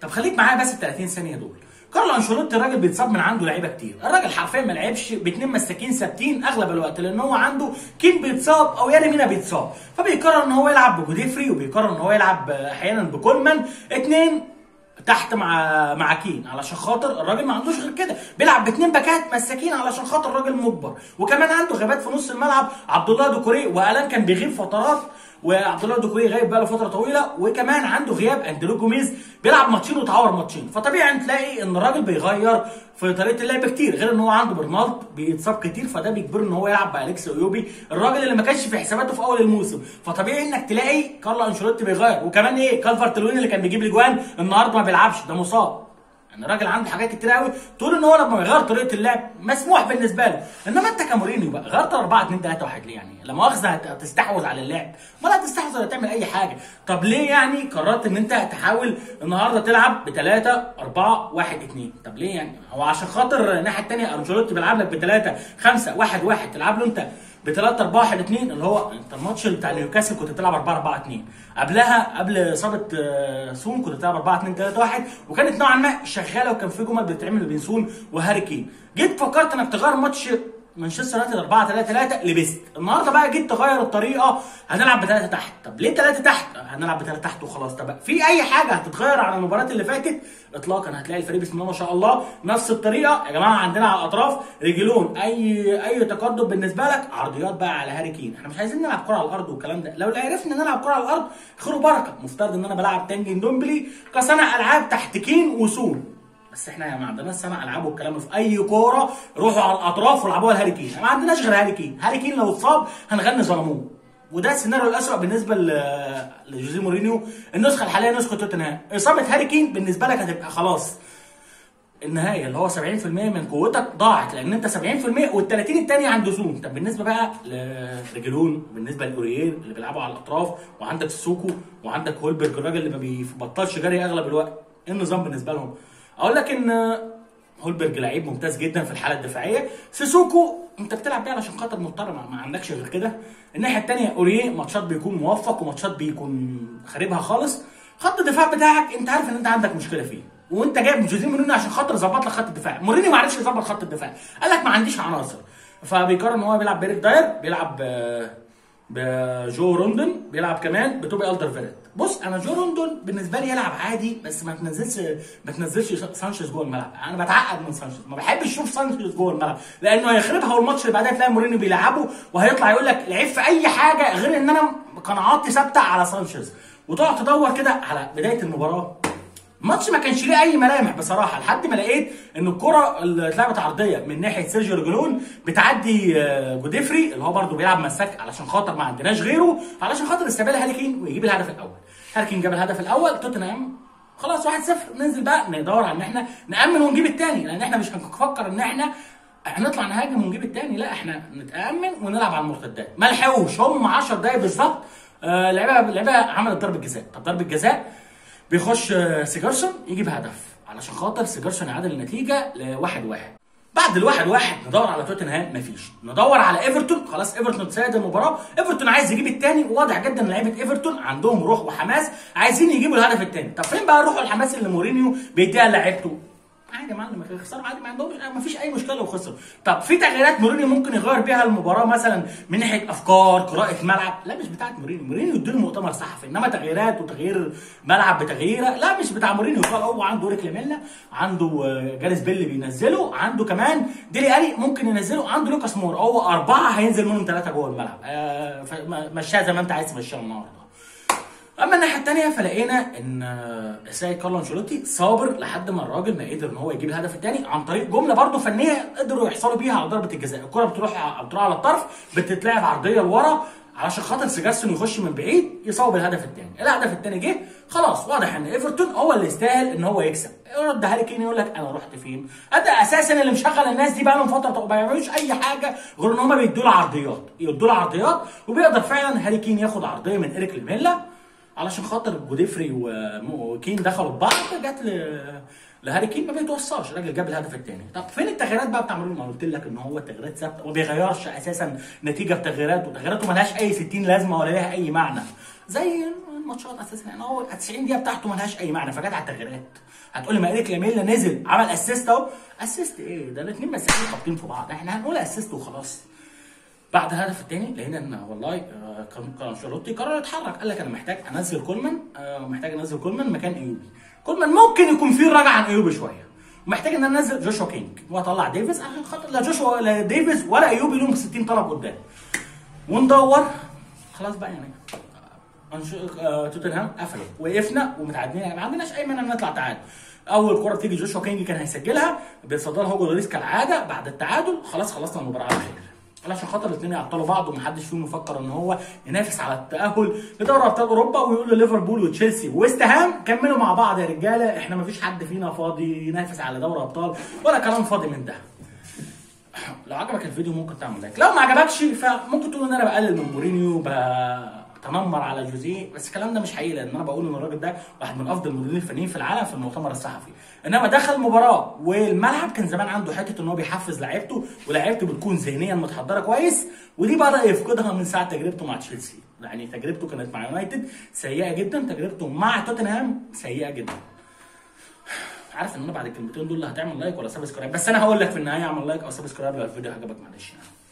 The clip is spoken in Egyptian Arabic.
طب خليك معايا بس ال 30 ثانيه دول كارلو انشيلوتي الراجل بيتصاب من عنده لعيبه كتير الراجل حرفيا ما لعبش باثنين مساكين ثابتين اغلب الوقت لان هو عنده كين بيتصاب او ياري مينا بيتصاب فبيقرر ان هو يلعب بجوديفري وبيقرر ان هو يلعب احيانا بكولمان اثنين تحت مع مع كين علشان خاطر الراجل ما عندوش غير كده بيلعب باثنين باكات مساكين علشان خاطر الراجل مجبر وكمان عنده غيابات في نص الملعب عبد الله دوكوري والان كان بيغيب فترات وعبد الله دوكوري غايب بقاله فتره طويله وكمان عنده غياب اندلو جوميز بيلعب ماتشين وتعور ماتشين فطبيعي تلاقي ان الراجل بيغير في طريقه اللعب كتير غير ان هو عنده برنالد بيتصاب كتير فده بيجبره ان هو يلعب باليكس ايوبي الراجل اللي ما كانش في حساباته في اول الموسم فطبيعي انك تلاقي كارلو انشيلوتي بيغير وكمان ايه كالفرت لوين اللي كان بيجيب الاجوان النهارده ما بيلعبش ده مصاب يعني الراجل عنده حاجات كتير قوي تقول ان هو لما يغير طريقه اللعب مسموح بالنسبه له انما انت كمورينيو بقى غيرت 4 2 3 1 ليه يعني لا مؤاخذه هتستحوذ على اللعب ولا هتستحوذ ولا تعمل اي حاجه طب ليه يعني قررت ان انت تحاول النهارده تلعب ب 3 4 1 2 طب ليه يعني هو عشان خاطر الناحيه الثانيه انشيلوتي بيلعب لك ب 3 5 1 1 تلعب له انت ب 3 4 1 2 اللي هو انت الماتش بتاع نيوكاسل كنت بتلعب 4 4 2 قبلها قبل اصابه سون كنت بتلعب 4 2 3 1 وكانت نوعا ما شغاله وكان في جمل بتتعمل بين سون وهاري كين جيت فكرت انك تغير ماتش مانشستر يونايتد 4 3 3 لبست النهارده بقى جيت تغير الطريقه هنلعب بثلاثه تحت طب ليه ثلاثه تحت هنلعب بثلاثه تحت وخلاص طب في اي حاجه هتتغير عن المباراه اللي فاتت اطلاقا هتلاقي الفريق بسم الله ما شاء الله نفس الطريقه يا جماعه عندنا على الاطراف رجلون اي اي تقدم بالنسبه لك عرضيات بقى على هاري كين احنا مش عايزين نلعب كره على الارض والكلام ده لو عرفنا نلعب كره على الارض خير وبركه مفترض ان انا بلعب تانجن دومبلي كصانع العاب تحت كين وسون بس احنا ما عندناش سمع العاب والكلام في اي كوره روحوا على الاطراف والعبوها لهاري كين ما عندناش غير هاري كين هاري كين لو اتصاب هنغني ظلموه وده السيناريو الاسوء بالنسبه لجوزيه مورينيو النسخه الحاليه نسخه توتنهام اصابه هاري كين بالنسبه لك هتبقى خلاص النهايه اللي هو 70% من قوتك ضاعت لان انت 70% وال 30 الثانيه عند زوم طب بالنسبه بقى لرجلون بالنسبه لاوريير اللي بيلعبوا على الاطراف وعندك سوكو وعندك هولبرج الراجل اللي ما بيبطلش جري اغلب الوقت ايه النظام بالنسبه لهم؟ اقول لك ان هولبرج لعيب ممتاز جدا في الحاله الدفاعيه سيسوكو انت بتلعب بيه علشان خاطر مضطر ما عندكش غير كده الناحيه الثانيه اوريه ماتشات بيكون موفق وماتشات بيكون خاربها خالص خط الدفاع بتاعك انت عارف ان انت عندك مشكله فيه وانت جايب جوزيه مورينيو عشان خاطر يظبط لك خط الدفاع مورينيو ما عرفش يظبط خط الدفاع قال لك ما عنديش عناصر فبيقرر ان هو بيلعب بيريك داير بيلعب بجو روندون بيلعب كمان بتوبي التر فيرت بص انا جو روندون بالنسبه لي يلعب عادي بس ما تنزلش ما تنزلش سانشيز جوه الملعب انا بتعقد من سانشيز ما بحبش اشوف سانشيز جوه الملعب لانه هيخربها والماتش اللي بعدها تلاقي مورينيو بيلعبه وهيطلع يقول لك لعب في اي حاجه غير ان انا قناعاتي ثابته على سانشيز وتقعد تدور كده على بدايه المباراه الماتش ما كانش ليه اي ملامح بصراحه لحد ما لقيت ان الكره اللي اتلعبت عرضيه من ناحيه سيرجيو رجلون بتعدي جوديفري اللي هو برده بيلعب مساك علشان خاطر ما عندناش غيره علشان خاطر استقبال هاري كين ويجيب الهدف الاول هاري كين جاب الهدف الاول توتنهام خلاص 1-0 ننزل بقى ندور على ان احنا نامن ونجيب الثاني لان احنا مش هنفكر ان احنا هنطلع نهاجم ونجيب الثاني لا احنا نتامن ونلعب على المرتدات ما لحقوش هم 10 دقايق بالظبط آه لعيبه لعيبه عملت ضربه جزاء طب ضربه جزاء بيخش سيجارسون يجيب هدف علشان خاطر سيجارسون يعادل النتيجه لواحد واحد بعد الواحد واحد ندور على توتنهام مفيش ندور على ايفرتون خلاص ايفرتون سيد المباراه ايفرتون عايز يجيب الثاني واضح جدا ان لعيبه ايفرتون عندهم روح وحماس عايزين يجيبوا الهدف الثاني طب فين بقى الروح والحماس اللي مورينيو بيديها لعيبته عادي يا معلم يخسروا عادي ما عندهمش ما فيش اي مشكله لو خسروا طب في تغييرات مورينيو ممكن يغير بيها المباراه مثلا من ناحيه افكار قراءه ملعب لا مش بتاعت مورينيو مورينيو يديله مؤتمر صحفي انما تغييرات وتغيير ملعب بتغييره لا مش بتاع مورينيو قال هو عنده ريك لاميلا عنده جاريس بيل بينزله عنده كمان ديلي الي ممكن ينزله عنده لوكاس مور هو اربعه هينزل منهم ثلاثه جوه الملعب آه مشاها زي ما انت عايز تمشيها النهارده اما الناحيه الثانيه فلقينا ان سيد كارلو انشيلوتي صابر لحد ما الراجل ما قدر ان هو يجيب الهدف الثاني عن طريق جمله برده فنيه قدروا يحصلوا بيها على ضربه الجزاء الكره بتروح بتروح على الطرف بتتلعب عرضيه لورا علشان خاطر سيجارسون يخش من بعيد يصوب الهدف الثاني الهدف الثاني جه خلاص واضح ان ايفرتون هو اللي يستاهل ان هو يكسب يرد هاري كين يقول لك انا رحت فين انت اساسا اللي مشغل الناس دي بقى لهم فتره ما بيعملوش اي حاجه غير ان هم بيدوا له عرضيات يدوا له عرضيات وبيقدر فعلا هاري كين ياخد عرضيه من ايريك ليميلا علشان خاطر جوديفري وكين دخلوا في بعض جت ل... لهاري كين ما بيتوصلش الراجل جاب الهدف الثاني طب فين التغييرات بقى بتاع مورينيو ما قلت لك ان هو التغييرات ثابته ما بيغيرش اساسا نتيجه بتغييراته تغييراته مالهاش اي 60 لازمه ولا ليها اي معنى زي الماتشات اساسا يعني هو 90 دقيقه بتاعته ملهاش اي معنى فجت على التغييرات هتقول لي ما ايريك لاميلا نزل عمل اسيست اهو اسيست ايه ده الاثنين مساكين خابطين في بعض احنا هنقول اسيست وخلاص بعد الهدف الثاني لقينا ان والله آه، كان كان انشيلوتي قرر يتحرك قال لك انا محتاج انزل كولمان آه، محتاج انزل كولمان مكان ايوبي كولمان ممكن يكون فيه رجع عن ايوبي شويه ومحتاج ان انا انزل جوشوا كينج واطلع ديفيس عشان خاطر لا جوشوا ولا ديفيس ولا ايوبي لهم 60 طلب قدام وندور خلاص بقى يعني أنش- آه، توتنهام قفلوا وقفنا ومتعادلين ما عندناش اي مانع نطلع تعادل اول كره بتيجي جوشوا كينج كان هيسجلها بيتصدرها هوجو لوريس كالعاده بعد التعادل خلاص خلصنا المباراه على خير علشان خاطر الاثنين يعطلوا بعض ومحدش فيهم يفكر ان هو ينافس على التاهل لدوري ابطال اوروبا ويقول لليفربول وتشيلسي وويست هام كملوا مع بعض يا رجاله احنا مفيش حد فينا فاضي ينافس على دوري ابطال ولا كلام فاضي من ده لو عجبك الفيديو ممكن تعمل لايك لو ما عجبكش فممكن تقول ان انا بقلل من مورينيو بتنمر على جوزيه بس الكلام ده مش حقيقي لان انا بقول ان الراجل ده واحد من افضل المديرين الفنيين في العالم في المؤتمر الصحفي انما دخل مباراه والملعب كان زمان عنده حته ان هو بيحفز لعيبته ولاعيبته بتكون ذهنيا متحضره كويس ودي بدا يفقدها من ساعه تجربته مع تشيلسي يعني تجربته كانت مع يونايتد سيئه جدا تجربته مع توتنهام سيئه جدا عارف ان انا بعد الكلمتين دول لا هتعمل لايك ولا سبسكرايب بس انا هقول لك في النهايه اعمل لايك او سبسكرايب لو الفيديو عجبك معلش يعني